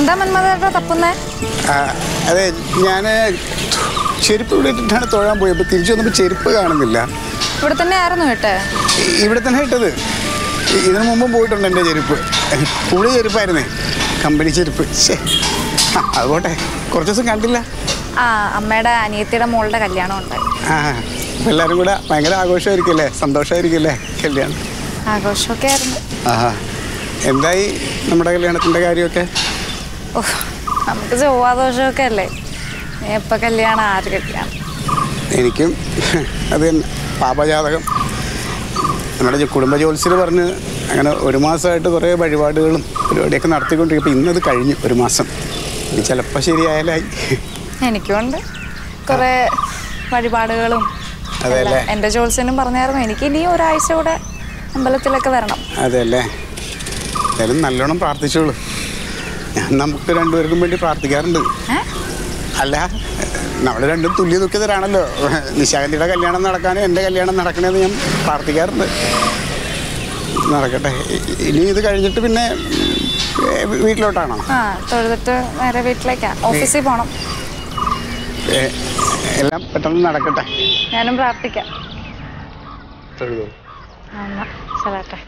എന്താ മന്മഥേട്ട തപ്പുന്നേ ആ, അതെ ഞാൻ ചെരുപ്പ് ഇവിടെ ഇട്ടിട്ടാണ് തൊഴാൻ പോയത് അപ്പോൾ തിരിച്ചു വന്നപ്പോൾ ചെരുപ്പ് കാണുന്നില്ല ഇവിടെ തന്നെ ആയിരുന്നു കേട്ടെ ഇ- ഇവിടെ തന്നെ ഇട്ടത് ഇ- ഇതിനു മുമ്പും പോയിട്ടുണ്ട് എൻ്റെ ചെരുപ്പ് പുളി ചെരുപ്പായിരുന്നേ കമ്പനി ചെരുപ്പ് ശേ ആ, അതുപോട്ടെ കുറച്ച് ദിവസം കണ്ടില്ല ആ അമ്മയുടെ അനിയത്തിയുടെ മോളുടെ കല്യാണം ഉണ്ടായി ആ അപ്പോൾ എല്ലാവരും കൂടെ ഭയങ്കര ആഘോഷമായിരിക്കുമല്ലേ സന്തോഷമായിരിക്കുമല്ലേ കല്യാണം ആഘോഷമൊക്കെ ആയിരുന്നു ആഹാ എന്തായി നമ്മുടെ കല്യാണത്തിൻ്റെ കാര്യമൊക്കെ ഓ നമുക്ക് ചൊവ്വാദോഷമൊക്കെ അല്ലേ നീ എപ്പോ കല്യാണം ആര് കല്യാണം എനിക്കും അത് തന്നെ പാപജാതകം നമ്മുടെ ജ- കുടുംബ ജ്യോത്സ്യർ പറഞ്ഞ് അങ്ങനെ ഒരു മാസമായിട്ട് കുറേ വഴിപാടുകളും പരിപാടിയൊക്കെ നടത്തിക്കൊണ്ടിരിക്കും ഇപ്പം ഇന്നത് കഴിഞ്ഞു ഒരു മാസം ഇത് ചിലപ്പോൾ ശരിയായാലായി എനിക്കുണ്ട് കുറേ വഴിപാടുകളും അതെ അല്ലേ? എല്ലാം. എൻ്റെ ജോത്സ്യനും പറഞ്ഞായിരുന്നു എനിക്ക് ഇനി ഒരാഴ്ച കൂടെ അമ്പലത്തിലൊക്കെ വരണം അതെ അല്ലേ എന്തായാലും നല്ലോണം പ്രാർത്ഥിച്ചോളൂ ഞാൻ നമുക്ക് രണ്ടുപേർക്കും വേണ്ടി പ്രാർത്ഥിക്കാറുണ്ട് ഏ? അല്ല നമ്മൾ രണ്ടും തുല്യ ദുഃഖിതരാണല്ലോ നിശാഗന്ധിയുടെ കല്യാണം നടക്കാനും എൻ്റെ കല്യാണം നടക്കണമെന്ന് ഞാൻ പ്രാർത്ഥിക്കാറുണ്ട് നടക്കട്ടെ ഇ- ഇനി ഇത് കഴിഞ്ഞിട്ട് പിന്നെ ഏ, വീട്ടിലോട്ടാണോ ആ തൊഴുതിട്ട് നേരെ വീട്ടിലേക്കാ ഓഫീസിൽ പോകണം ഏ, എല്ലാം പെട്ടെന്ന് നടക്കട്ടെ ഞാനും പ്രാർത്ഥിക്കാം തൊഴുതോ ആ, എന്നാ ചെല്ലട്ടെ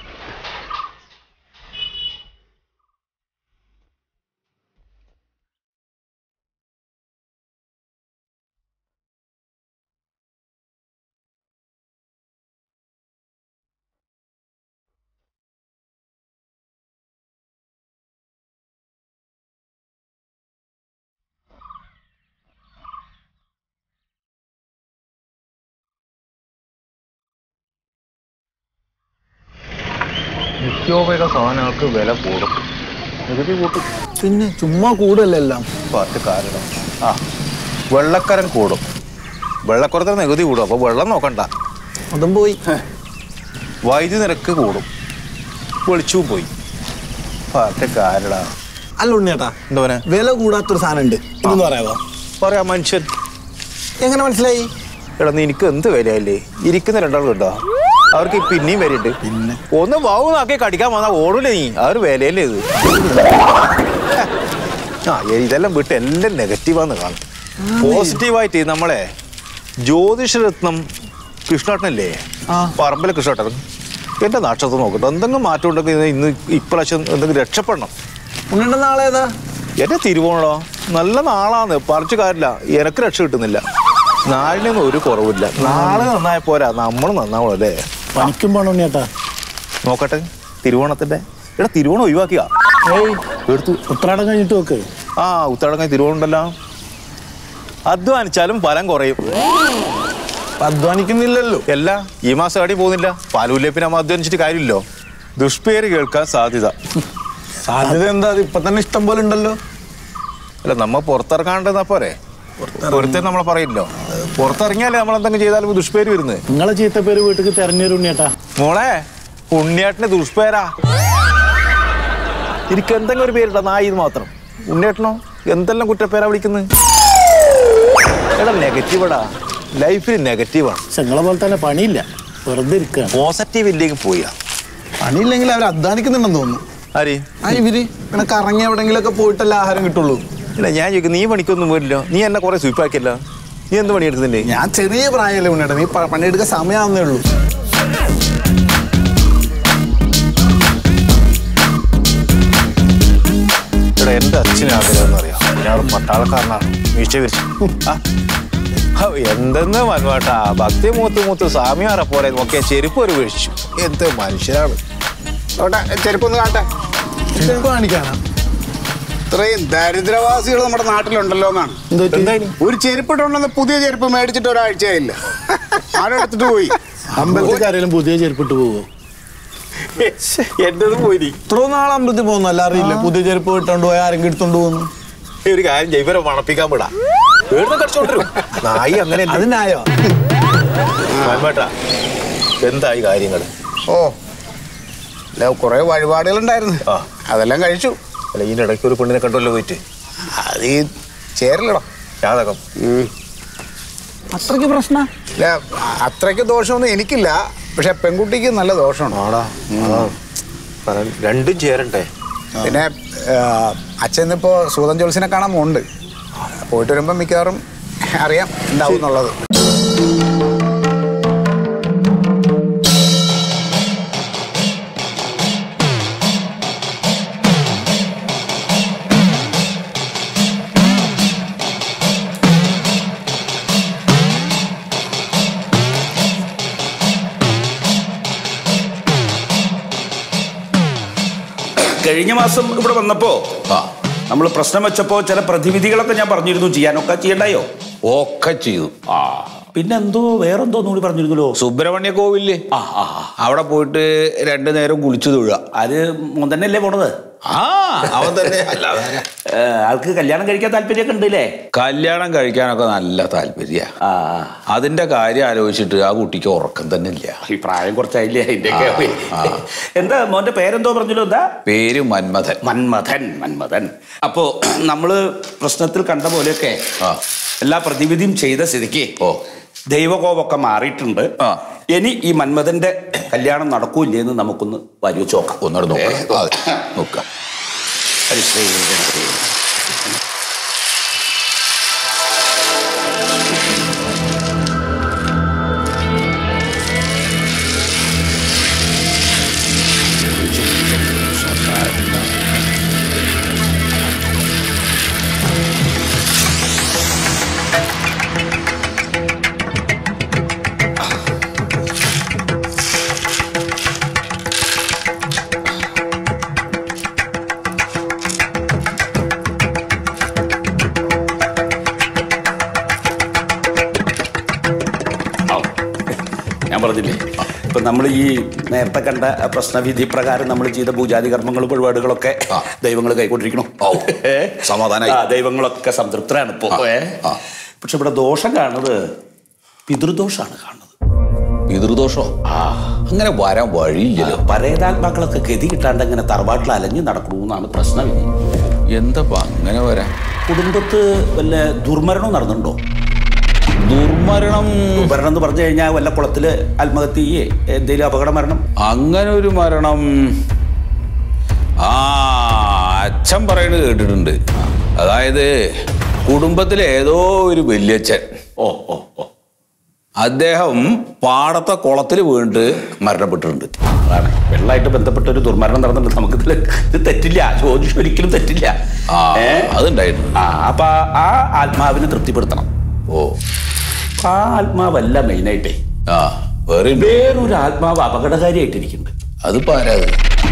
നിത്യോപയോഗ സാധനങ്ങൾക്ക് വില കൂടും നികുതി കൂട്ടും പിന്നെ ചുമ്മാ കൂടുതലല്ല എല്ലാം പാർട്ടി കാരണം ആ വെള്ളക്കരം കൂടും വെള്ളക്കുറത്തിന് നികുതി കൂടും അപ്പോൾ വെള്ളം നോക്കണ്ട അതും പോയി വൈദ്യുതി നിരക്ക് കൂടും വെളിച്ചവും പോയി പാർട്ടി കാരടാ അല്ല ഉണ്ണിയേട്ടാ എന്തോനെ വില കൂടാത്തൊരു സാധനം ഉണ്ട് ഇതെന്ന് പറയാമോ പറയാ മനുഷ്യൻ എങ്ങനെ മനസ്സിലായി എടാ നിനക്ക് എന്ത് വിലയല്ലേ ഇരിക്കുന്ന രണ്ടാളും ഉണ്ടോ അവർക്ക് പിന്നെയും വിലയുണ്ട് പിന്നെ? ഒന്ന് വാവുന്നാക്കി കടിക്കാൻ വന്നാൽ ഓടൂലേ നീ ആ ഒരു വിലയല്ലേ ഇത് ആ ഇതെല്ലാം വിട്ട് എല്ലാം നെഗറ്റീവാന്ന് കാണും പോസിറ്റീവായിട്ട് നമ്മളെ ജ്യോതിഷരത്നം കൃഷ്ണേട്ടനല്ലേ ആ. പറമ്പിലെ കൃഷ്ണേട്ടൻ എന്റെ നക്ഷത്രം നോക്കട്ടെ എന്തെങ്കിലും മാറ്റം ഉണ്ടെങ്കിൽ ഇന്ന് ഇപ്രാവശ്യം എന്തെങ്കിലും രക്ഷപ്പെടണം ഉണ്ണിയുടെ നാളെ ഏതാ എന്റെ തിരുവോണോ നല്ല നാളാന്ന് പറിച്ചു കാര്യമില്ല എനക്ക് രക്ഷ കിട്ടുന്നില്ല നാളിനൊന്നും ഒരു കുറവില്ല നാളെ നന്നായ പോരാ നമ്മൾ നന്നാവണം അല്ലേ പണിക്കും പോണം ഉണ്ണിയേട്ടാ നോക്കട്ടെ തിരുവോണത്തിന്റെ എടാ തിരുവോണം ഒഴിവാക്കിയ ഏയ് എടുത്തു ഉത്രാടം കഴിഞ്ഞിട്ട് നോക്ക് ആ ഉത്തരടങ്ങ തിരുവോണം ഉണ്ടല്ലോ അധ്വാനിച്ചാലും ഫലം കുറയും അപ്പൊ അധ്വാനിക്കുന്നില്ലല്ലോ അല്ല ഈ മാസം അടി പോകുന്നില്ല പാലൂല്ലേ പിന്നെ നമ്മ അധ്വാനിച്ചിട്ട് കാര്യമില്ലോ ദുഷ്പേര് കേൾക്കാൻ സാധ്യത സാധ്യത എന്താ അത് ഇപ്പൊ തന്നെ ഇഷ്ടം പോലെ ഉണ്ടല്ലോ അല്ല നമ്മ പുറത്തിറങ്ങാണ്ടെന്നാ പോരെ പുറത്തെ നമ്മളെ പറയില്ലോ പുറത്തിറങ്ങിയാലേ നമ്മൾ എന്തെങ്കിലും ചെയ്താലും ദുഷ്പേര് വരുന്നത് നിങ്ങളെ ചീത്ത പേര് വീട്ടിൽ തെരഞ്ഞൊരു ഉണ്ണിയേട്ടാ മോളെ ഉണ്ണിയേട്ടന് ദുഷ്പേരാ എനിക്ക് എന്തെങ്കിലും ഒരു പേരിട്ട നായി മാത്രം ഉണ്ണിയേട്ടനോ എന്തെല്ലാം കുറ്റപ്പേരാ വിളിക്കുന്നത് എടാ നെഗറ്റീവടാ ലൈഫിൽ നെഗറ്റീവാണ് പക്ഷെ നിങ്ങളെ പോലെ തന്നെ പണിയില്ല വെറുതെ ഇരിക്കുകയാണ് പോസിറ്റീവ് ഇല്ലെങ്കിൽ പോയാ പണിയില്ലെങ്കിൽ അവർ അധ്വാനിക്കുന്നുണ്ടെന്ന് തോന്നുന്നു ആര് ആ ഇവര് ഇങ്ങനെ കറങ്ങി എവിടെങ്കിലൊക്കെ പോയിട്ടല്ലേ ആഹാരം കിട്ടുള്ളൂ ഇല്ല ഞാൻ ചോദിക്കും നീ പണിക്കൊന്നും പോയില്ലോ നീ എന്നെ കുറെ സ്വീപ്പാക്കിയല്ലോ നീ എന്ത് പണിയെടുക്കുന്നില്ലേ ഞാൻ ചെറിയ പ്രായമല്ലേ ഉണ്ണിയേട്ടാ നീ പ- പണിയെടുക്കാൻ സമയമാവുന്നേ ഉള്ളൂ ഇവിടെ എൻ്റെ അച്ഛന് ആഗ്രഹം എന്നറിയാം ഞാൻ പട്ടാളക്കാരനാണ് വീഴ്ച വിരിച്ചു ആ ഹൗ, എന്തെന്ന് മനുവാട്ടാ ഭക്തി മൂത്ത് മൂത്ത് സ്വാമിയാറെ പോലെ നോക്കിയ ചെരുപ്പ് ഒരു വീഴ്ചു എന്ത് മനുഷ്യരാണ് ഓട്ടെ ചെരുപ്പൊന്ന് കാണട്ടെ ചെരുപ്പ് കാണിക്കാനാ ഇത്രയും ദരിദ്രവാസികൾ നമ്മുടെ നാട്ടിലുണ്ടല്ലോ എന്നാണ് എന്താ പറ്റി? എന്താ ഇനി? ഒരു ചെരുപ്പിട്ടുണ്ടെന്ന് പുതിയ ചെരുപ്പ് മേടിച്ചിട്ട് ഒരാഴ്ചയായില്ല ആരും എടുത്തിട്ട് പോയി അമ്പലത്തിൽ ആരെങ്കിലും പുതിയ ചെരുപ്പിട്ട് പോവോ എന്റേത് പോയി ഇത്ര നാൾ അമ്പലത്തിൽ പോകുന്നു അല്ല അറിയില്ല പുതിയ ചെരുപ്പ് ഇട്ടോണ്ട് പോയി ആരെങ്കിലും എടുത്തോണ്ട് പോകുന്നു ഒരു കാര്യം ജൈവരെ മണപ്പിക്കാൻ വിടാ വീടിന് കടിച്ചോണ്ടിരും നായി അങ്ങനെ അതിനായോ മനുവേട്ടാ എന്തായി കാര്യങ്ങൾ ഓ അല്ല കുറേ വഴിപാടുകളുണ്ടായിരുന്നു ആ. അതെല്ലാം കഴിച്ചു അല്ല ഇതിനിടയ്ക്ക് ഒരു പെണ്ണിനെ കണ്ടല്ലോ പോയിട്ട് അത് ഈ ചേരില്ലടോ ജാതകം ഉം. അത്രയ്ക്ക് പ്രശ്ന ഇല്ല അത്രയ്ക്ക് ദോഷമൊന്നും എനിക്കില്ല പക്ഷെ പെൺകുട്ടിക്ക് നല്ല ദോഷമാണ് ആടാ ആ. പറ- രണ്ടും ചേരണ്ടേ പിന്നെ ആ, അച്ഛൻ ഇന്നിപ്പോൾ സൂതൻ ജോത്സിനെ കാണാൻ പോകുന്നുണ്ട് പോയിട്ട് വരുമ്പോൾ മിക്കവാറും അറിയാം ഉണ്ടാവും എന്നുള്ളത് കഴിഞ്ഞ മാസം ഇവിടെ വന്നപ്പോ നമ്മൾ പ്രശ്നം വെച്ചപ്പോ ചില പ്രതിവിധികളൊക്കെ ഞാൻ പറഞ്ഞിരുന്നു ചെയ്യാനൊക്കെ ചെയ്യണ്ടായോ ഒക്കെ ചെയ്തു ആ പിന്നെന്തോ വേറെന്തോ ഒന്നുകൂടി പറഞ്ഞിരുന്നല്ലോ സുബ്രഹ്മണ്യ കോവില് ആ ആ ആ. അവിടെ പോയിട്ട് രണ്ടു നേരം കുളിച്ചു തൊഴുക അത് മോൻ തന്നെയല്ലേ പോണത് ആ അവൻ തന്നെ അല്ലാതെ ആരാ? ഏ, ആൾക്ക് കല്യാണം കഴിക്കാൻ താല്പര്യമൊക്കെ ഉണ്ടല്ലേ കല്യാണം കഴിക്കാനൊക്കെ നല്ല താല്പര്യ ആ അതിന്റെ കാര്യം ആലോചിച്ചിട്ട് ആ കുട്ടിക്ക് ഉറക്കം തന്നെ ഇല്ല ഈ പ്രായം കുറച്ചായില്ലേ അതിന്റെയൊക്കെ ആ, ആ. എന്താ മോന്റെ പേരെന്തോ പറഞ്ഞല്ലോ എന്താ പേര് മന്മഥൻ മന്മഥൻ മന്മഥൻ അപ്പോ നമ്മള് പ്രശ്നത്തിൽ കണ്ട പോലെയൊക്കെ ആ. എല്ലാ പ്രതിവിധിയും ചെയ്ത സ്ഥിതിക്ക് ഓ. ദൈവകോപമൊക്കെ മാറിയിട്ടുണ്ട് ആ. ഇനി ഈ മന്മഥന്റെ കല്യാണം നടക്കൂല്ലേ എന്ന് നമുക്കൊന്ന് വരി വെച്ച് നോക്കാം ഒന്നോട് നോക്കാം അതെ, നോക്കാം ഹരിശ്രീ ഗണപതി. ആ. ഞാൻ പറഞ്ഞില്ലേ ഇപ്പൊ നമ്മൾ ഈ നേരത്തെ കണ്ട പ്രശ്നവിധി പ്രകാരം നമ്മൾ ചെയ്ത പൂജാതി കർമ്മങ്ങളും പരിപാടികളൊക്കെ ആ. ദൈവങ്ങൾ കൈക്കൊണ്ടിരിക്കണം ഓ. സമാധാനായി. ആ, ദൈവങ്ങളൊക്കെ സംതൃപ്തരാണ് ഇപ്പോ ആ. ഏ ആ. പക്ഷെ ഇവിടെ ദോഷം കാണുന്നത് പിതൃദോഷമാണ് കാണുന്നത് പിതൃദോഷോ അങ്ങനെ വരാൻ വഴിയില്ലല്ലോ പരേതാത്മാക്കളൊക്കെ ഗതി കിട്ടാണ്ട് ഇങ്ങനെ തറവാട്ടിൽ അലഞ്ഞു നടക്കണമെന്നാണ് പ്രശ്നവിധി എന്താ അങ്ങനെ വരാൻ കുടുംബത്ത് വല്ല ദുർമരണവും നടന്നിട്ടുണ്ടോ ദുർമരണം ദുർമരണം എന്ന് പറഞ്ഞു കഴിഞ്ഞാൽ വല്ല കുളത്തില് ആത്മഹത്യയെ എന്തെങ്കിലും അപകട മരണം അങ്ങനെ ഒരു മരണം ആ അച്ഛൻ പറയുന്നത് കേട്ടിട്ടുണ്ട് അതായത് കുടുംബത്തിലെ ഏതോ ഒരു വല്യച്ഛൻ ഓ ഓ ഓ അദ്ദേഹം പാടത്തെ കുളത്തിൽ വീണിട്ട് മരണപ്പെട്ടിട്ടുണ്ട് അതാണ് വെള്ളമായിട്ട് ബന്ധപ്പെട്ട ഒരു ദുർമരണം നടന്നിട്ടുണ്ട് നമുക്ക് ഇതിൽ ഇത് തെറ്റില്ല ജ്യോതിഷം ഒരിക്കലും തെറ്റില്ല ആ ഏ? അതുണ്ടായിട്ടുണ്ട് ആ അപ്പൊ ആ ആത്മാവിനെ തൃപ്തിപ്പെടുത്തണം ഓ ആ ആത്മാവല്ല മെയിനായിട്ടേ ആ വേറെ ഉണ്ട് വേറൊരു ആത്മാവ് അപകടകാരിയായിട്ടിരിക്കുന്നുണ്ട് അതിപ്പോ ആരാത്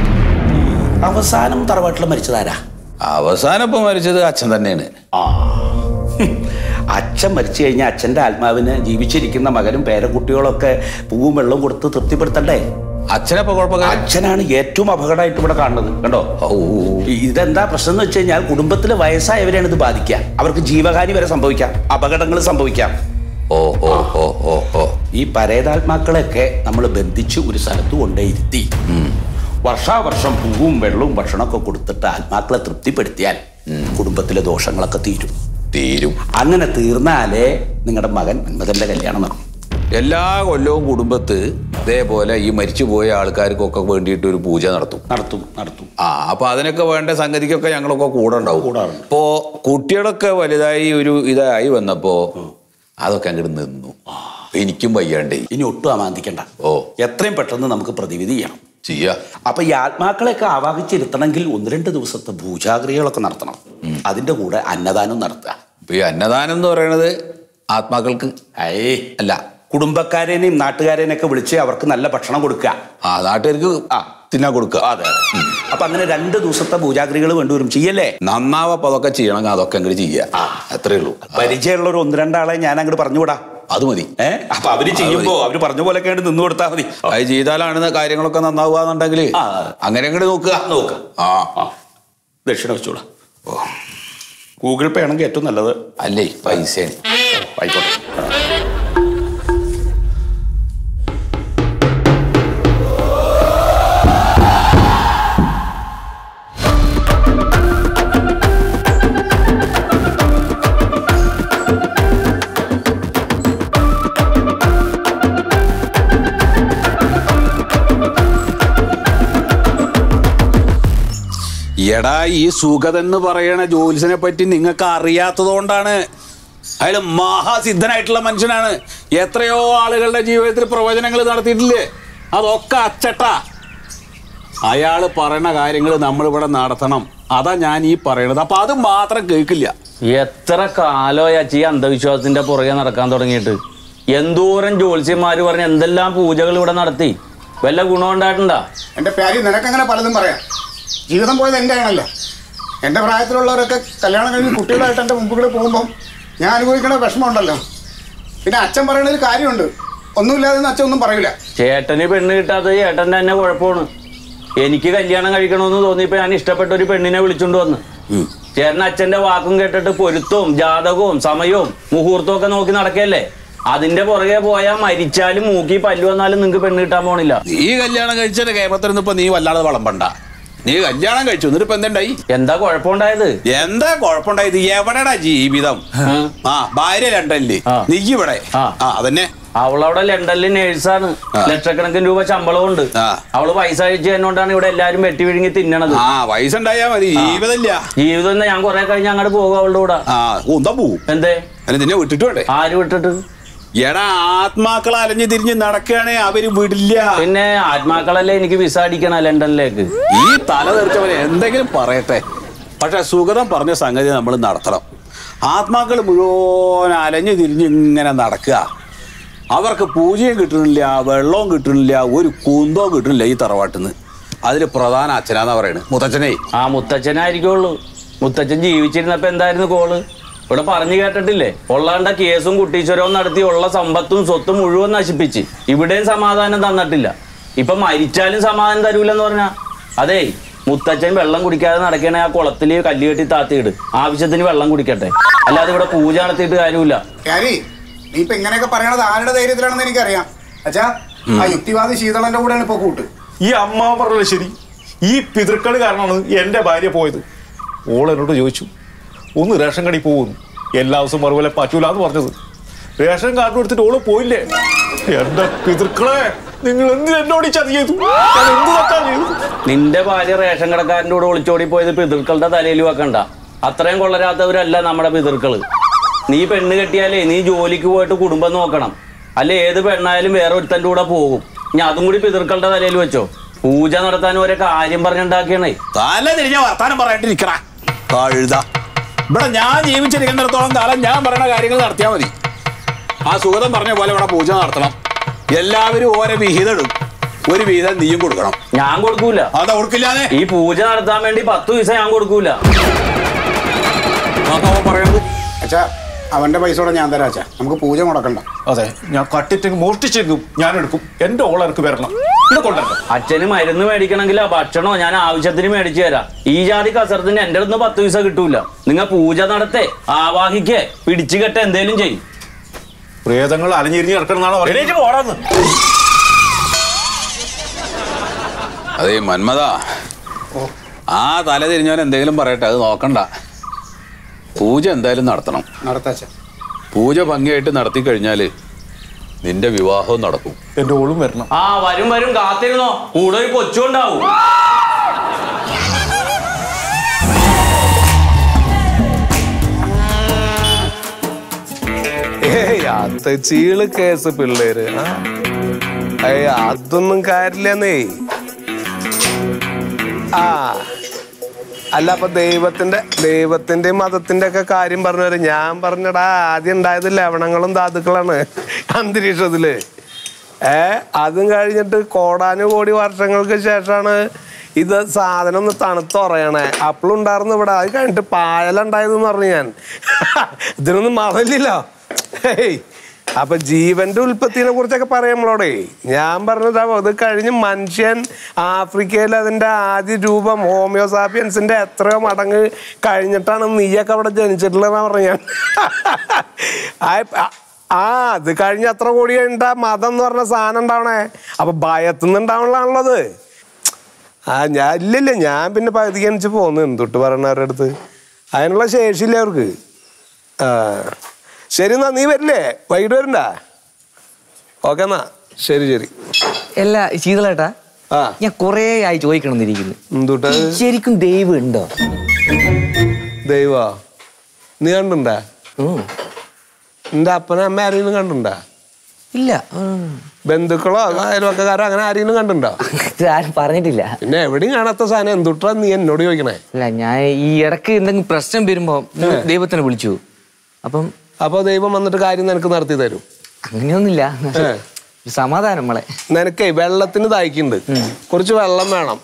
അവസാനം തറവാട്ടിൽ മരിച്ചതാരാ അവസാനം ഇപ്പൊ മരിച്ചത് അച്ഛൻ തന്നെയാണ് ആ ഹും. അച്ഛൻ മരിച്ചു കഴിഞ്ഞാൽ അച്ഛൻ്റെ ആത്മാവിന് ജീവിച്ചിരിക്കുന്ന മകനും പേരക്കുട്ടികളൊക്കെ പൂവും വെള്ളവും കൊടുത്ത് തൃപ്തിപ്പെടുത്തണ്ടേ അച്ഛനപ്പൊ കുഴപ്പമില്ല അച്ഛനാണ് ഏറ്റവും അപകടമായിട്ട് ഇവിടെ കാണുന്നത് കണ്ടോ ഈ- ഇതെന്താ പ്രശ്നം എന്ന് വെച്ച് കഴിഞ്ഞാൽ കുടുംബത്തിലെ വയസ്സായവരെയാണ് ഇത് ബാധിക്കുക അവർക്ക് ജീവഹാനി വരെ സംഭവിക്കാം അപകടങ്ങൾ സംഭവിക്കാം ഓ ഓ ഓ ഓ ഓ ഈ പരേതാത്മാക്കളെയൊക്കെ നമ്മൾ ബന്ധിച്ച് ഒരു സ്ഥലത്ത് കൊണ്ടേയിരുത്തി വർഷാവർഷം പൂവും വെള്ളവും ഭക്ഷണമൊക്കെ കൊടുത്തിട്ട് ആത്മാക്കളെ തൃപ്തിപ്പെടുത്തിയാൽ കുടുംബത്തിലെ ദോഷങ്ങളൊക്കെ തീരും തീരും അങ്ങനെ തീർന്നാലേ നിങ്ങളുടെ മകൻ മന്മഥന്റെ കല്യാണം നടക്കും എല്ലാ കൊല്ലവും കുടുംബത്ത് ഇതേപോലെ ഈ മരിച്ചുപോയ ആൾക്കാർക്കൊക്കെ വേണ്ടിയിട്ട് ഒരു പൂജ നടത്തും നടത്തും നടത്തും ആ അപ്പൊ അതിനൊക്കെ വേണ്ട സംഗതിക്കൊക്കെ ഞങ്ങളൊക്കെ കൂടെ ഉണ്ടാവും കൂടാറുണ്ട്. ഇപ്പോ കുട്ടികളൊക്കെ വലുതായി ഒരു ഇതായി വന്നപ്പോ അതൊക്കെ അങ്ങോട്ട് നിന്നു എനിക്കും വയ്യാണ്ടേ ഇനി ഒട്ടും അമാന്തിക്കണ്ട ഓ. എത്രയും പെട്ടെന്ന് നമുക്ക് പ്രതിവിധി ചെയ്യണം ചെയ്യാ അപ്പൊ ഈ ആത്മാക്കളെയൊക്കെ ആവാഹിച്ചിരുത്തണമെങ്കിൽ ഒന്ന് രണ്ട് ദിവസത്തെ പൂജാക്രിയകളൊക്കെ നടത്തണം അതിന്റെ കൂടെ അന്നദാനം നടത്തുക ഇപ്പൊ ഈ അന്നദാനം എന്ന് പറയുന്നത് ആത്മാക്കൾക്ക് ഏയ് അല്ല കുടുംബക്കാരനെയും നാട്ടുകാരനെയും ഒക്കെ വിളിച്ച് അവർക്ക് നല്ല ഭക്ഷണം കൊടുക്കുക ആ നാട്ടുകാർക്ക് ആ. തിന്നാൻ കൊടുക്കുക അതെ അതെ അപ്പൊ അങ്ങനെ രണ്ട് ദിവസത്തെ പൂജാക്രികൾ വേണ്ടിവരും ചെയ്യല്ലേ നന്നാവപ്പോ അതൊക്കെ ചെയ്യണമെങ്കിൽ അതൊക്കെ അങ്ങോട്ട് ചെയ്യാ അത്രേ ഉള്ളൂ പരിചയമുള്ള ഒരു ഒന്ന് രണ്ടാളെ ഞാൻ അങ്ങോട്ട് പറഞ്ഞുവിടാം അത് മതി ഏ അപ്പൊ അവര് ചെയ്യുമ്പോ അവര് പറഞ്ഞ പോലെ ഒക്കെ നിന്ന് കൊടുത്താൽ മതി അത് ചെയ്താലാണ് കാര്യങ്ങളൊക്കെ നന്നാവുകയെന്നുണ്ടെങ്കിൽ ആ. അങ്ങനെ അങ്ങോട്ട് നോക്കുക നോക്കുക ആ ആ ദക്ഷിണ വെച്ചോളാം ഗൂഗിൾ പേ ആണെങ്കിൽ ഏറ്റവും നല്ലത് അല്ലേ പൈസ ആയിക്കോട്ടെ എടാ ഈ സുഗതൻ എന്ന് പറയണ ജോലിസിനെ പറ്റി നിങ്ങൾക്ക് അറിയാത്തത് കൊണ്ടാണ് അയാൾ മഹാസിദ്ധനായിട്ടുള്ള മനുഷ്യനാണ് എത്രയോ ആളുകളുടെ ജീവിതത്തിൽ പ്രവചനങ്ങൾ നടത്തിയിട്ടില്ലേ അതൊക്കെ അച്ചട്ടാ അയാൾ പറയണ കാര്യങ്ങൾ നമ്മളിവിടെ നടത്തണം അതാ ഞാൻ ഈ പറയണത് അപ്പൊ അത് മാത്രം കേൾക്കില്ല എത്ര കാലമായി അച്ഛൻ ഈ അന്ധവിശ്വാസത്തിന്റെ പുറകെ നടക്കാൻ തുടങ്ങിയിട്ട് എന്തോരം ജ്യോത്സ്യന്മാര് പറഞ്ഞ് എന്തെല്ലാം പൂജകൾ ഇവിടെ നടത്തി വല്ല ഗുണം ഉണ്ടായിട്ടുണ്ടാ എൻ്റെ പ്യാരി നിനക്കങ്ങനെ പലതും പറയാം ജീവിതം പോയത് എൻ്റെ ആണല്ലോ എൻ്റെ പ്രായത്തിലുള്ളവരൊക്കെ കല്യാണം കഴിഞ്ഞ് കുട്ടികളായിട്ട് എൻ്റെ മുമ്പ് കൂടെ പോകുമ്പം ഞാൻ അനുഭവിക്കുന്ന വിഷമമുണ്ടല്ലോ പിന്നെ അച്ഛൻ പറയുന്നൊരു കാര്യമുണ്ട് ഒന്നുമില്ലാതെ അച്ഛൻ ഒന്നും പറയില്ല ചേട്ടന് പെണ്ണ് കിട്ടാത്തത് ചേട്ടന്റെ തന്നെ കുഴപ്പമാണ് എനിക്ക് കല്യാണം കഴിക്കണമെന്ന് തോന്നിയപ്പോ ഞാൻ ഇഷ്ടപ്പെട്ട ഒരു പെണ്ണിനെ വിളിച്ചോണ്ട് വന്ന് ചേട്ടൻ അച്ഛന്റെ വാക്കും കേട്ടിട്ട് പൊരുത്തവും ജാതകവും സമയവും മുഹൂർത്തവും ഒക്കെ നോക്കി നടക്കല്ലേ അതിന്റെ പുറകെ പോയാൽ മരിച്ചാലും മൂക്കി പല്ലു വന്നാലും നിങ്ങൾക്ക് പെണ്ണ് കിട്ടാൻ പോണില്ല നീ കല്യാണം കഴിച്ചതിന്റെ കേരളത്തിൽ ഇപ്പൊ നീ വല്ലാതെ വളമ്പണ്ട നീ കല്യാണം കഴിച്ചു എന്നിട്ട് ഇപ്പൊ എന്തുണ്ടായി എന്താ കുഴപ്പമുണ്ടായത് എന്താ കുഴപ്പമുണ്ടായത് എവിടെടാ ജീവിതം ആ ഭാര്യ ലണ്ടനില് ആ. നീ ഇവിടെ ആ. ആ അതന്നെ അവളവിടെ ലണ്ടനിൽ നേഴ്സാണ് ആ. ലക്ഷക്കണക്കിന് രൂപ ശമ്പളവും ഉണ്ട് ആ. അവള് പൈസ അഴിച്ചു തന്നോണ്ടാണ് ഇവിടെ എല്ലാരും വെട്ടി വിഴുങ്ങി തിന്നണത് ആ വയസ്സുണ്ടായാ മതി ജീവിതമില്ല ജീവിതം എന്നാ ഞാൻ കുറെ കഴിഞ്ഞ് അങ്ങോട്ട് പോകും അവളുടെ കൂടെ ആ ഉന്താ പോവും എന്തേ അതിന് നിന്നെ വിട്ടിട്ട് വേണ്ടേ ആര് വിട്ടിട്ട് എടാ ആത്മാക്കൾ അലഞ്ഞു തിരിഞ്ഞ് നടക്കുകയാണെ അവര് വിടില്ല പിന്നെ ആത്മാക്കളല്ലേ എനിക്ക് വിസ അടിക്കണ ലണ്ടനിലേക്ക് ഈ തല തെറിച്ചവനെ എന്തെങ്കിലും പറയട്ടെ പക്ഷെ സുഗതം പറഞ്ഞ സംഗതി നമ്മൾ നടത്തണം ആത്മാക്കൾ മുഴുവൻ അലഞ്ഞു തിരിഞ്ഞ് ഇങ്ങനെ നടക്കുക അവർക്ക് പൂജയും കിട്ടണില്ല വെള്ളവും കിട്ടണില്ല ഒരു കുന്തവും കിട്ടണില്ല ഈ തറവാട്ടിൽ നിന്ന് അതിൽ പ്രധാന അച്ഛനാന്നാ പറയണത് മുത്തച്ഛനെ ആ മുത്തച്ഛനായിരിക്കുള്ളൂ മുത്തച്ഛൻ ജീവിച്ചിരുന്നപ്പോ എന്തായിരുന്നു കോള് ഇവിടെ പറഞ്ഞു കേട്ടിട്ടില്ലേ ഉള്ളാണ്ട കേസും കുട്ടീശ്വരവും നടത്തി ഉള്ള സമ്പത്തും സ്വത്തും മുഴുവൻ നശിപ്പിച്ച് ഇവിടെയും സമാധാനം തന്നിട്ടില്ല ഇപ്പൊ മരിച്ചാലും സമാധാനം തരൂലെന്ന് പറഞ്ഞാ അതേ മുത്തച്ഛൻ വെള്ളം കുടിക്കാതെ നടക്കണ ആ കുളത്തില് കല്ല് കെട്ടി താത്തിയിട് ആവശ്യത്തിന് വെള്ളം കുടിക്കട്ടെ അല്ലാതെ ഇവിടെ പൂജ നടത്തിയിട്ട് കാര്യമില്ല പ്യാരി നീ ഇപ്പൊ ഇങ്ങനെയൊക്കെ പറയണത് ആരുടെ ധൈര്യത്തിലാണെന്ന് എനിക്കറിയാം അച്ഛാ ആ യുക്തിവാദി ശീതളന്റെ കൂടെയാണ് ഇപ്പൊ കൂട്ട് ഈ അമ്മ പറഞ്ഞത് ശരി ഈ പിതൃക്കൾ കാരണമാണ് എൻ്റെ ഭാര്യ പോയത് ഓൾ എന്നോട് ചോദിച്ചു ഒന്ന് റേഷൻ കടി പോകുന്നു എല്ലാ ദിവസവും മറുപോലെ പറ്റൂല എന്ന് പറഞ്ഞത് റേഷൻ കാർഡ് എടുത്തിട്ട് ഓള് പോയില്ലേ എന്റെ പിതൃക്കളെ നിങ്ങൾ എന്തിന് എന്നോട് ഈ ചതി ചെയ്തു ഞാൻ എന്ത് തെറ്റാ ചെയ്തു നിന്റെ ഭാര്യ റേഷൻ കടക്കാരൻ്റെ കൂടെ ഒളിച്ചോടി പോയത് പിതൃക്കളുടെ തലയിൽ വെക്കണ്ട അത്രയും കൊള്ളരാത്തവരല്ല നമ്മുടെ പിതൃക്കള് നീ പെണ്ണ് കെട്ടിയാലേ നീ ജോലിക്ക് പോയിട്ട് കുടുംബം നോക്കണം അല്ല ഏത് പെണ്ണായാലും വേറെ ഒരുത്തൻ്റെ കൂടെ പോകും ഇനി അതും കൂടി പിതൃക്കളുടെ തലയിൽ വെച്ചോ പൂജ നടത്താൻ ഒരേ കാര്യം പറഞ്ഞുണ്ടാക്കിയണേ തല തിരിഞ്ഞ വർത്താനം പറയാണ്ടിരിക്കണ കഴുത ഇവിടെ ഞാൻ ജീവിച്ചിരിക്കുന്നിടത്തോളം കാലം ഞാൻ പറയുന്ന കാര്യങ്ങൾ നടത്തിയാൽ മതി ആ സുഗതം പറഞ്ഞ പോലെ ഇവിടെ പൂജ നടത്തണം എല്ലാവരും ഓരോ വിഹിതം ഇടും ഒരു വിഹിതം നീയും കൊടുക്കണം ഞാൻ കൊടുക്കൂല അതാ കൊടുക്കില്ലാതെ ഈ പൂജ നടത്താൻ വേണ്ടി പത്ത് പൈസ ഞാൻ കൊടുക്കൂല അവൻ പറയണത് അച്ഛാ അവന്റെ പൈസ കൂടെ ഞാൻ തരാം അച്ഛാ നമുക്ക് പൂജ മുടക്കണ്ട അതെ ഞാൻ കട്ടിട്ട് മോഷ്ടിച്ചെങ്കും ഞാൻ എടുക്കും എന്റെ ഓൾ എനിക്ക് വരണം ഇത് കൊണ്ടുവരണം അച്ഛന് മരുന്ന് മേടിക്കണമെങ്കിൽ ഭക്ഷണോ ഞാൻ ആവശ്യത്തിന് മേടിച്ചു തരാം ഈ ജാതി കസരത്തിന് എന്റെ അടുത്ത് പത്ത് പൈസ കിട്ടൂല നിങ്ങൾ പൂജ നടത്തേ ആവാഹിക്കേ പിടിച്ചു കെട്ട എന്തേലും ചെയ്യും പ്രേതങ്ങൾ അലഞ്ഞിരിഞ്ഞ് കിടക്കണം എന്നാണ് പറയുന്നത് ഓടാന്ന് അതേ മന്മത ആ തല തിരിഞ്ഞവൻ എന്തെങ്കിലും പറയട്ടെ അത് നോക്കണ്ട പൂജ എന്തായാലും നടത്തണം നടത്താം അച്ഛാ പൂജ ഭംഗിയായിട്ട് നടത്തി കഴിഞ്ഞാൽ നിന്റെ വിവാഹവും നടക്കും എന്റെ ഓളും വരണം ആ വരും വരും കാത്തിരുന്നോ കൂടെ ഒരു കൊച്ചുണ്ടാവും ഏയ് അത് ചീള് കേസ് പിള്ളേര് ആ? ഏയ് അതൊന്നും കാര്യമില്ലെന്നേ ആ അല്ല അപ്പൊ ദൈവത്തിന്റെ ദൈവത്തിന്റെ മതത്തിന്റെ ഒക്കെ കാര്യം പറഞ്ഞു ഞാൻ പറഞ്ഞടാ ആദ്യം ഉണ്ടായത് ലവണങ്ങളും ധാതുക്കളാണ് അന്തരീക്ഷത്തില് ഏ അതും കഴിഞ്ഞിട്ട് കോടാനുകോടി വർഷങ്ങൾക്ക് ശേഷമാണ് ഇത് സാധനം ഒന്ന് തണുത്തുറയണേ അപ്പോഴും ഉണ്ടായിരുന്നു ഇവിടെ അത് കഴിഞ്ഞിട്ട് പായലുണ്ടായതെന്ന് പറഞ്ഞു ഞാൻ ഇതിനൊന്നും മതമില്ലല്ലോ ഹേയ് അപ്പൊ ജീവന്റെ ഉൽപ്പത്തിനെ കുറിച്ചൊക്കെ പറയാം നമ്മളോടെ ഞാൻ പറഞ്ഞത് അത് കഴിഞ്ഞ് മനുഷ്യൻ ആഫ്രിക്കയിൽ അതിന്റെ ആദ്യ രൂപം ഹോമിയോസാപ്പിയൻസിന്റെ എത്രയോ മടങ്ങ് കഴിഞ്ഞിട്ടാണ് നീയൊക്കെ അവിടെ ജനിച്ചിട്ടുള്ളതെന്നാ പറഞ്ഞു ഞാൻ ആ- ആ അത് കഴിഞ്ഞ് എത്ര കോടി കഴിഞ്ഞിട്ടാ മതം എന്ന് പറഞ്ഞ സാധനം ഉണ്ടാവണേ അപ്പൊ ഭയത്തുനിന്ന് ഉണ്ടാവണതാണുള്ളത് ആ ഞാൻ ഇല്ലില്ല ഞാൻ പിന്നെ പകുതിക്ക് അണിച്ച് പോന്നു എന്തൊട്ട് പറയണവരുടെ അടുത്ത് അതിനുള്ള ശേഷിയില്ല അവർക്ക് ആ ശരി എന്നാ നീ വരില്ലേ വൈകിട്ട് വരണ്ട ഓക്കെ എന്നാ ശരി ശരി അല്ല ശീതളേട്ടാ ആ ഞാൻ കൊറേ ആയി ചോദിക്കണമെന്നിരിക്കുന്നു എന്തുട്ടാ ശരിക്കും ദൈവം ഉണ്ടോ ദൈവ നീ കണ്ടുണ്ടാ ഉം. നിന്റെ അപ്പനെ അമ്മ ആരെങ്കിലും കണ്ടുണ്ടാ ഇല്ല ഉം. ബന്ധുക്കളോ അയൽവക്കക്കാരോ അങ്ങനെ ആരെങ്കിലും കണ്ടുണ്ടോ ഇത് ആരും പറഞ്ഞിട്ടില്ല പിന്നെ എവിടെയും കാണാത്ത സാധനം എന്തുട്ടാ നീ എന്നോട് ചോദിക്കണേ അല്ല ഞാൻ ഈ ഇടക്ക് എന്തെങ്കിലും പ്രശ്നം വരുമ്പോ ദൈവത്തിനെ വിളിച്ചു അപ്പം അപ്പൊ ദൈവം വന്നിട്ട് കാര്യം നിനക്ക് നടത്തി തരും അങ്ങനെയൊന്നുമില്ല ഒരു സമാധാനം നമ്മളെ നിനക്കേ വെള്ളത്തിന് ദാഹിക്കുന്നുണ്ട് കുറച്ച് വെള്ളം വേണം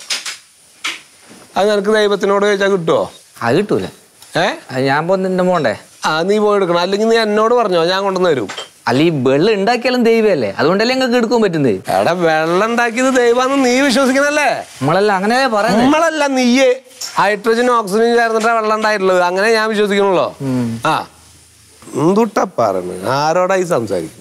അത് നിനക്ക് ദൈവത്തിനോട് ചോദിച്ചാൽ കിട്ടുമോ അത് കിട്ടൂല ഏ അത് ഞാൻ പോന്നെ പോണ്ടേ ആ നീ പോയി എടുക്കണം അല്ലെങ്കിൽ നീ എന്നോട് പറഞ്ഞോ ഞാൻ കൊണ്ടുവന്ന് തരും അല്ല ഈ വെള്ളം ഉണ്ടാക്കിയാലും ദൈവമല്ലേ അതുകൊണ്ടല്ലേ നിങ്ങൾക്ക് എടുക്കാൻ പറ്റുന്നത് എടാ വെള്ളം ഉണ്ടാക്കിയത് ദൈവമാണെന്ന് നീ വിശ്വസിക്കണല്ലേ നമ്മളെല്ലാം അങ്ങനെ പറയുന്നത് നമ്മളല്ല നീയേ ഹൈഡ്രജനും ഓക്സിജനും ചേർന്നിട്ടാ വെള്ളം ഉണ്ടായിട്ടുള്ളത് അങ്ങനെ ഞാൻ വിശ്വസിക്കണല്ലോ ആ എന്തുട്ടാ പറഞ്ഞു ആരോടാ ഈ സംസാരിക്കും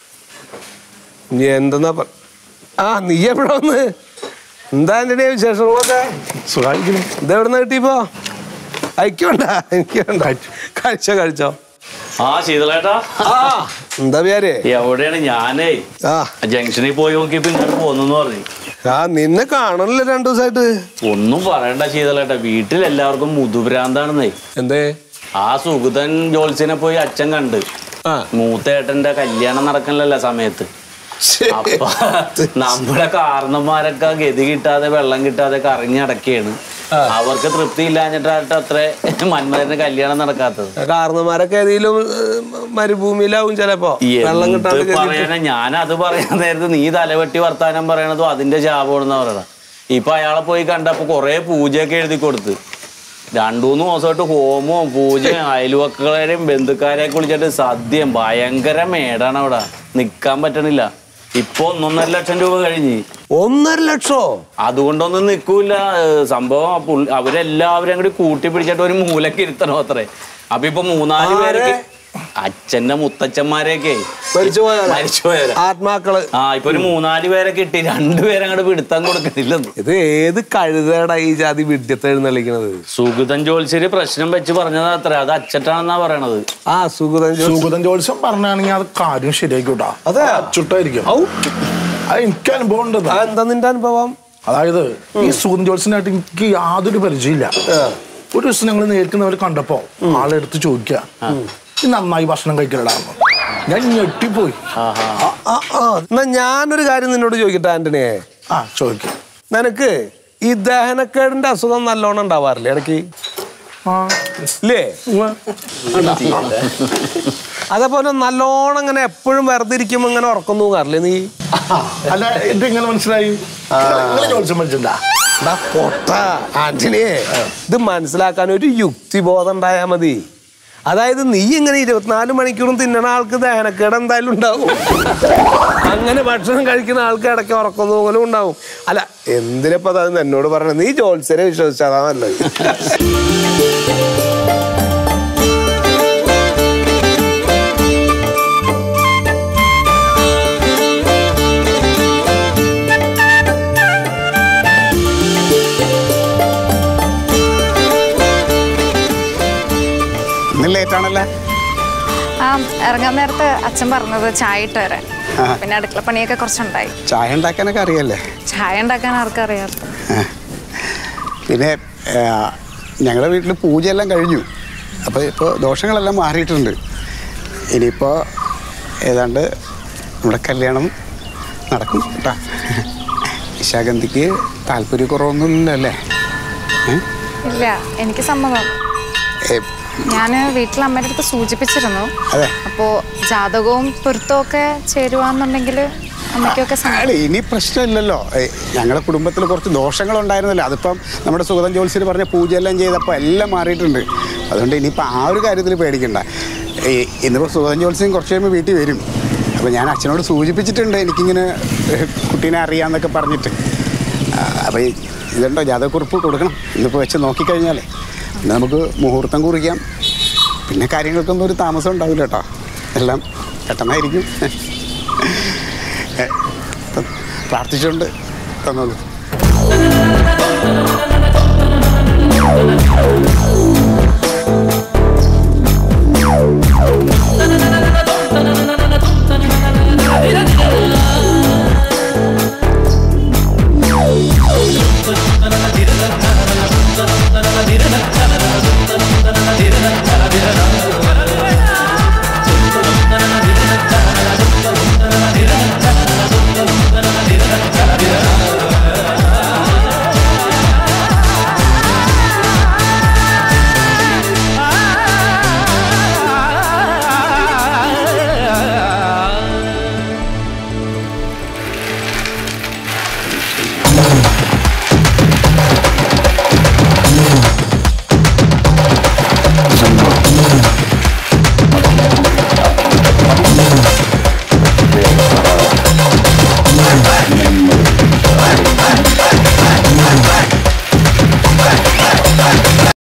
നീ എന്തെന്നാ പറ ആ നീ എവിടെ വന്ന് എന്താ എൻ്റെ വിശേഷങ്ങളൊക്കെ സുഖമായിരിക്കുന്നു ഇതെവിടുന്ന് കിട്ടിയപ്പോ അയക്കണ്ട എനിക്ക് വേണ്ട കഴിച്ചോ കഴിച്ചോ ആ ശീതളേട്ടാ ആ എന്താ പേര് എവിടെയാണ് ഞാനേ ആ ജംഗ്ഷനിൽ പോയി നോക്കിയപ്പോ ഇങ്ങോട്ട് പോന്നെന്ന് പറഞ്ഞു ആ നിന്നെ കാണണല്ലോ രണ്ടു ദിവസമായിട്ട് ഒന്നും പറയണ്ട ശീതളേട്ടാ വീട്ടിൽ എല്ലാവർക്കും മുതുഭ്രാന്താണെന്നേ എന്തേ ആ സുഗതൻ ജോത്സ്യനെ പോയി അച്ഛൻ കണ്ട് ആ മൂത്തേട്ടന്റെ കല്യാണം നടക്കണല്ലോ സമയത്ത് അപ്പൊ നമ്മുടെ കാരണന്മാരൊക്കെ ഗതി കിട്ടാതെ വെള്ളം കിട്ടാതെ കറങ്ങി അടക്കുകയാണ് അവർക്ക് തൃപ്തി ഇല്ലാഞ്ഞിട്ടായിട്ട് അത്ര മന്മഥന്റെ കല്യാണം നടക്കാത്തത് കാരണന്മാരൊക്കെ ഏതെങ്കിലും ഏഹ്, മരുഭൂമിയിലാവും ചിലപ്പോ വെള്ളം എന്ത് കിട്ടാണ്ട് ഗതികെട്ട്. പറയണ ഞാൻ അത് പറയാൻ നേരത്ത് നീ തലവെട്ടി വർത്താനം പറയണതും അതിന്റെ ശാപമാണെന്ന് പറയണ ഇപ്പൊ അയാളെ പോയി കണ്ടപ്പോ കൊറേ പൂജയൊക്കെ എഴുതി കൊടുത്ത് രണ്ടൂന്ന് ദിവസമായിട്ട് ഹോമവും പൂജയും അയൽവക്കളെയും ബന്ധുക്കാരെയൊക്കെ വിളിച്ചിട്ട് സദ്യം ഭയങ്കര മേടാണ് അവിടെ നിക്കാൻ പറ്റണില്ല ഇപ്പൊ ഒന്നൊന്നര ലക്ഷം രൂപ കഴിഞ്ഞ് ഒന്നര ലക്ഷോ അതുകൊണ്ടൊന്നും നിൽക്കൂല ഏഹ് സംഭവം ആ പുള്ളി- അവരെല്ലാവരും കൂടി കൂട്ടി പിടിച്ചിട്ട് ഒരു മൂലക്ക് ഇരുത്തണം അത്രേ അപ്പൊ ഇപ്പൊ മൂന്നാല് പേരൊക്കെ അച്ഛന്റെ മുത്തച്ഛന്മാരെയൊക്കെ മരിച്ചു പോയാ മരിച്ചുപോയവരാ ആത്മാക്കള് ആ ഇപ്പൊ ഒരു മൂന്നാല് പേരെ കിട്ടി രണ്ടുപേരെ അങ്ങോട്ട് പിടുത്താൻ കൊടുക്കണില്ലെന്ന് ഇത് ഏത് കഴുതേടാ ഈ ജാതി വിഡ്ഢത്തെ എഴുന്നള്ളിക്കണത് സുഗതൻ ജോത്സ്യര് പ്രശ്നം വെച്ച് പറഞ്ഞത് അത്ര അത് അച്ചട്ടാണെന്നാ പറയണത് ആ സുഗതൻ ജോസ് സുഗതൻ ജോത്സ്യം പറഞ്ഞാണെങ്കിൽ അത് കാര്യം ശരിയായിക്കോട്ടാ അതെ? ചുട്ടായിരിക്കും ഔ, അത് എനിക്ക് അനുഭവം ഉണ്ട് ആ, എന്താ നിന്റെ അനുഭവം അതായത് ഈ സുഗതൻ ജോത്സ്യനായിട്ട് എനിക്ക് യാതൊരു പരിചയമില്ല ഒരു ദിവസം ഞങ്ങൾ നേരിടുന്നവർ കണ്ടപ്പോ ആളെടുത്ത് ചോദിക്കുക "നീ നന്നായി ഭക്ഷണം കഴിക്കലടാന്ന് ഞാൻ ഞെട്ടിപ്പോയി ആ, ആ, ആ. എന്നാ ഞാനൊരു കാര്യം നിന്നോട് ചോദിക്കട്ടെ ആന്റണിയെ ആ ചോദിക്കാം നിനക്ക് ഈ ദഹനക്കേടിന്റെ അസുഖം നല്ലോണം ഉണ്ടാവാറില്ലേ ഇടയ്ക്ക് ഇല്ലേ അതേപോലെ നല്ലോണം ഇങ്ങനെ എപ്പോഴും വെറുതെ ഇരിക്കുമ്പോ ഇങ്ങനെ ഉറക്കം തൂങ്ങാറില്ലേ നീ അല്ല ഇത് എങ്ങനെ മനസ്സിലായി നിങ്ങൾ ജോത്സ്യം പഠിച്ചിട്ടുണ്ടാ എടാ പൊട്ട ആന്റണിയെ ഇത് മനസ്സിലാക്കാൻ ഒരു യുക്തിബോധം ഉണ്ടായാ മതി അതായത് നീ ഇങ്ങനെ ഇരുപത്തിനാല് മണിക്കൂറും തിന്നണ ആൾക്ക് ദഹനക്കേട് എന്തായാലും ഉണ്ടാവും അങ്ങനെ ഭക്ഷണം കഴിക്കുന്ന ആൾക്ക് ഇടയ്ക്ക് ഉറക്കം തൂങ്ങലും ഉണ്ടാവും അല്ല എന്തിനപ്പോ അത് എന്നോട് പറഞ്ഞത് നീ ജോത്സ്യനെ വിശ്വസിച്ചതാ നല്ലത് ഇന്ന് ലേറ്റ് ആണല്ലേ ആ ഇറങ്ങാൻ നേരത്ത് അച്ഛൻ പറഞ്ഞത് ചായ ഇട്ട് വരാൻ പിന്നെ അടുക്കള പണിയൊക്കെ കുറച്ചുണ്ടായി ചായ ഉണ്ടാക്കാനൊക്കെ അറിയല്ലേ ചായ ഉണ്ടാക്കാൻ ആർക്കും അറിയാത്ത പിന്നെ ഞങ്ങളുടെ വീട്ടിൽ പൂജയെല്ലാം കഴിഞ്ഞു അപ്പോൾ ഇപ്പോൾ ദോഷങ്ങളെല്ലാം മാറിയിട്ടുണ്ട് ഇനിയിപ്പോൾ ഏതാണ്ട് നമ്മുടെ കല്യാണം നടക്കും കേട്ടോ നിശാഗന്ധിക്ക് താല്പര്യക്കുറവൊന്നുമില്ല അല്ലേ ഏ? ഇല്ല എനിക്ക് സമ്മതം ഏ, ഞാൻ വീട്ടിൽ അമ്മയുടെ അടുത്ത് സൂചിപ്പിച്ചിരുന്നു അതെ അപ്പോൾ ജാതകവും പൊരുത്തവും ഒക്കെ ചേരുവാന്നുണ്ടെങ്കിൽ അമ്മയ്ക്കൊക്കെ സമ്മതം അല്ല ഇനി പ്രശ്നമില്ലല്ലോ ഏ, ഞങ്ങളുടെ കുടുംബത്തിൽ കുറച്ച് ദോഷങ്ങളുണ്ടായിരുന്നല്ലോ അതിപ്പം നമ്മുടെ സുഗതം ജോത്സ്യർ പറഞ്ഞ പൂജയെല്ലാം ചെയ്തപ്പോൾ എല്ലാം മാറിയിട്ടുണ്ട് അതുകൊണ്ട് ഇനിയിപ്പോൾ ആ ഒരു കാര്യത്തിൽ പേടിക്കണ്ട ഈ ഇന്നിപ്പോൾ സുഗതം ജോത്സ്യം കുറച്ച് കഴിയുമ്പോൾ വീട്ടിൽ വരും അപ്പോൾ ഞാൻ അച്ഛനോട് സൂചിപ്പിച്ചിട്ടുണ്ട് എനിക്കിങ്ങനെ ഏ, കുട്ടീനെ അറിയാമെന്നൊക്കെ പറഞ്ഞിട്ട് ആ, അപ്പോൾ ഈ ഇതുണ്ടോ ജാതകക്കുറിപ്പ് കൊടുക്കണം ഇന്നിപ്പോൾ വെച്ച് നോക്കിക്കഴിഞ്ഞാലേ പിന്നെ നമുക്ക് മുഹൂർത്തം കുറിക്കാം പിന്നെ കാര്യങ്ങൾക്കൊന്നും ഒരു താമസം ഉണ്ടാവില്ല കേട്ടോ എല്ലാം പെട്ടെന്നായിരിക്കും ഏ, പ്രാർത്ഥിച്ചുകൊണ്ട് തന്നോളൂ